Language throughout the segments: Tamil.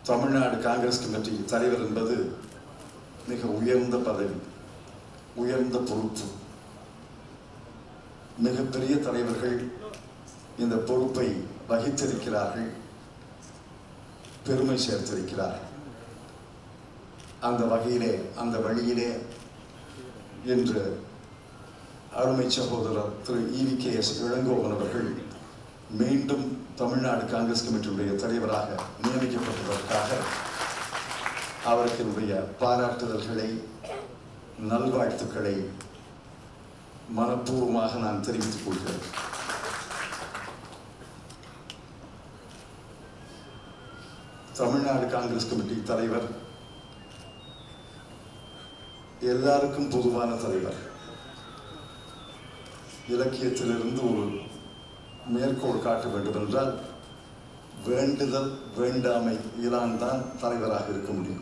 தமிழ்நாடு காங்கிரஸ் கமிட்டி தலைவர் என்பது மிக உயர்ந்த பதவி உயர்ந்த பொறுப்பு மிகப்பெரிய தலைவர்கள் இந்த பொறுப்பை வகித்திருக்கிறார்கள் பெருமை சேர்த்திருக்கிறார்கள் அந்த வகையிலே அந்த வழியிலே இன்று அருமை சகோதரர் Thiru EV K S Elangovan அவர்கள் மீண்டும் தமிழ்நாடு காங்கிரஸ் கமிட்டியுடைய தலைவராக நியமிக்கப்பட்டதற்காக அவருக்கு என்னுடைய பாராட்டுதல்களை நல்வாழ்த்துக்களை மனப்பூர்வமாக நான் தெரிவித்துக் கொள்கிறேன் தமிழ்நாடு காங்கிரஸ் கமிட்டி தலைவர் எல்லாருக்கும் பொதுவான தலைவர் இலக்கியத்திலிருந்து ஒரு மேற்கோள் காட்ட வேண்டும் என்றால் வேண்டுதல் வேண்டாமை இலான் தான் தலைவராக இருக்க முடியும்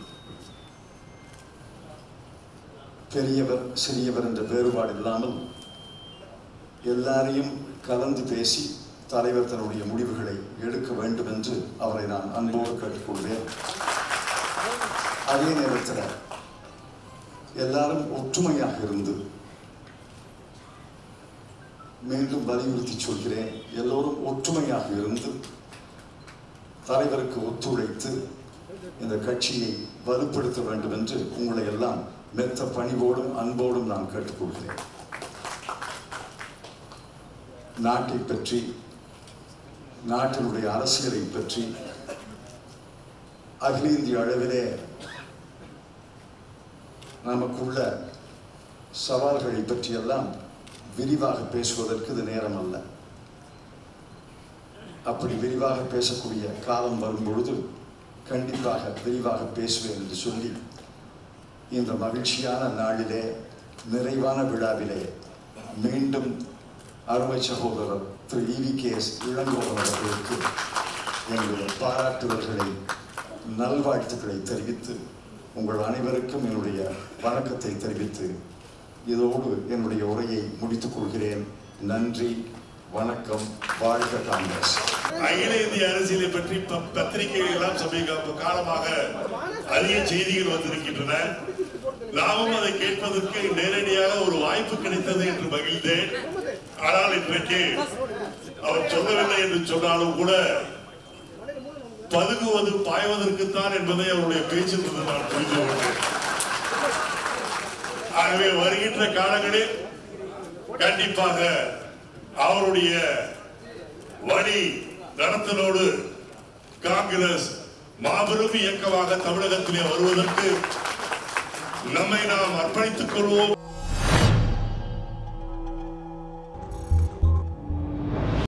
பெரியவர் சிறியவர் என்ற வேறுபாடு இல்லாமல் எல்லாரையும் கலந்து பேசி தலைவர் தன்னுடைய முடிவுகளை எடுக்க வேண்டும் என்று அவரை நான் அன்போடு கேட்டுக்கொள்வேன் அதே நேரத்தில் எல்லாரும் ஒற்றுமையாக இருந்து மீண்டும் வலியுறுத்தி சொல்கிறேன் எல்லோரும் ஒற்றுமையாக இருந்து தலைவருக்கு ஒத்துழைத்து இந்த கட்சியை வலுப்படுத்த வேண்டும் என்று உங்களை எல்லாம் மெத்த பணிவோடும் அன்போடும் நான் கேட்டுக்கொள்கிறேன் நாட்டை பற்றி நாட்டினுடைய அரசியலை பற்றி அகில இந்திய அளவிலே நமக்குள்ள சவால்களை பற்றியெல்லாம் விரிவாக பேசுவதற்கு இது நேரம் அல்ல அப்படி விரிவாக பேசக்கூடிய காலம் வரும் பொழுது கண்டிப்பாக விரிவாக பேசுவேன் என்று சொல்லி இந்த மகிழ்ச்சியான நாளிலே நிறைவான விழாவிலே மீண்டும் அருமை சகோதரர் Thiru EV K S Elangovan அவர்களுக்கு என்னுடைய பாராட்டுதல்களை நல்வாழ்த்துக்களை தெரிவித்து உங்கள் அனைவருக்கும் என்னுடைய வணக்கத்தை தெரிவித்து இதோடு என்னுடைய உரையை முடித்துக் கொள்கிறேன் நன்றி வணக்கம் வாழ்க காங்கிரஸ் அகில இந்திய அரசியலை பற்றி ப- பத்திரிகைகள் எல்லாம் சமீப காலமாக அதிக செய்திகள் வந்திருக்கின்றன நாமும் அதை கேட்பதற்கு நேரடியாக ஒரு வாய்ப்பு கிடைத்தது என்று மகிழ்ந்தேன் ஆனால் இன்றைக்கு அவர் சொல்லவில்லை என்று சொன்னாலும் கூட பதுங்குவது பாய்வதற்குத்தான் என்பதை அவருடைய பேச்சிலிருந்து நான் புரிந்து கொண்டேன் ஆகவே வருகின்ற காலங்களில் கண்டிப்பாக அவருடைய வழி நடத்தலோடு காங்கிரஸ் மாபெரும் இயக்கமாக தமிழகத்திலே வருவதற்கு நம்மை நாம் அர்ப்பணித்துக் கொள்வோம்